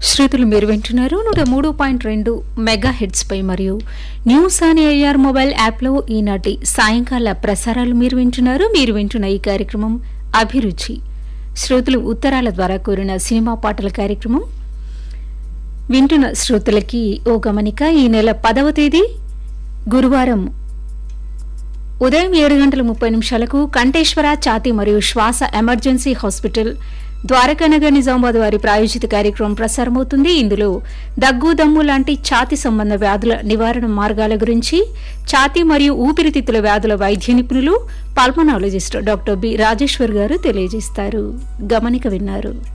శ్రోతలు మీరు వింటున్నారు నూట మూడు పాయింట్ రెండు మెగా హెడ్స్ పై మరియు న్యూస్ అని ఐఆర్ మొబైల్ యాప్లో ఈనాటి సాయంకాల ప్రసారాలు మీరు వింటున్నారు మీరు వింటున్న ఈ కార్యక్రమం అభిరుచి శ్రోతలు ఉత్తరాల ద్వారా కోరిన సినిమా పాటల కార్యక్రమం వింటున్న శ్రోతలకి ఓ గమనిక ఈ నెల పదవ తేదీ గురువారం ఉదయం ఏడు గంటల ముప్పై నిమిషాలకు కంఠేశ్వర ఛాతి మరియు శ్వాస ఎమర్జెన్సీ హాస్పిటల్ ద్వారకానగర్ నిజామాబాద్ వారి ప్రాయోజిత కార్యక్రమం ప్రసారమవుతుంది ఇందులో దగ్గు దమ్ము లాంటి ఛాతి సంబంధ వ్యాధుల నివారణ మార్గాల గురించి ఛాతి మరియు ఊపిరితిత్తుల వ్యాధుల వైద్య నిపుణులు పల్మనాలజిస్ట్ డాక్టర్ బి రాజేశ్వర్ గారు తెలియజేస్తారు గమనిక విన్నారు